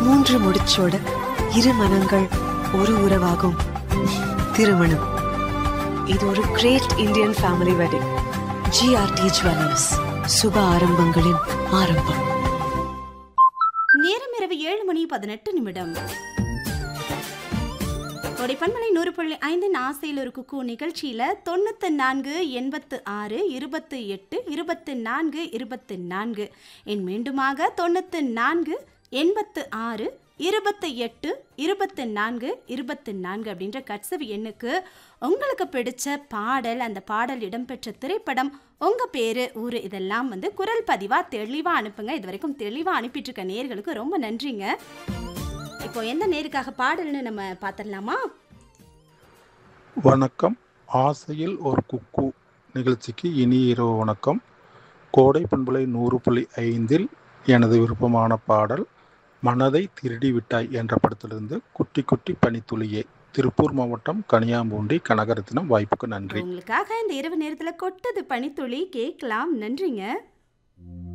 மூன்று முடிச்சோட இரு மனங்கள் ஒரு உறவாகும் திருமணம் இது ஒரு great Indian family wedding GRT jewellers சுப ஆரம்பங்களின் ஆரம்பம் நேரம் இரவு ஏழு மணி பதினெட்டு நிமிடம் கொடைப்பன்மலை நூறு புள்ளி ஐந்தின் ஆசையில் ஒரு குக்கு நிகழ்ச்சியில தொண்ணூத்து நான்கு எண்பத்து ஆறு இருபத்து எட்டு இருபத்து நான்கு இருபத்து நான்கு என் மீண்டுமாக தொண்ணூத்து நான்கு எண்பத்து ஆறு இருபத்து எட்டு இருபத்து நான்கு இருபத்து நான்கு அப்படின்ற கட்சவி எண்ணுக்கு உங்களுக்கு பிடிச்ச பாடல் அந்த பாடல் இடம்பெற்ற திரைப்படம் உங்க பேரு ஊரு இதெல்லாம் வந்து குரல் பதிவா தெளிவா அனுப்புங்க இது வரைக்கும் தெளிவா அனுப்பிட்டு இருக்க நேர்களுக்கு ரொம்ப நன்றிங்க இப்போ எந்த நேருக்காக பாடல்னு நம்ம பார்த்துடலாமா வணக்கம் ஆசையில் ஒரு குக்கு நிகழ்ச்சிக்கு இனிய இரவு வணக்கம் கோடை பண்புலை நூறு புள்ளி ஐந்தில் எனது விருப்பமான பாடல் மனதை திருடி விட்டாய் என்ற படத்திலிருந்து குட்டி குட்டி பனித்துளியே திருப்பூர் மாவட்டம் கனியாம்பூண்டி கனகரத்தினம் வாய்ப்புக்கு நன்றி உங்களுக்காக இந்த இரவு நேரத்துல கொட்டது பனித்துளி கேட்கலாம் நன்றிங்க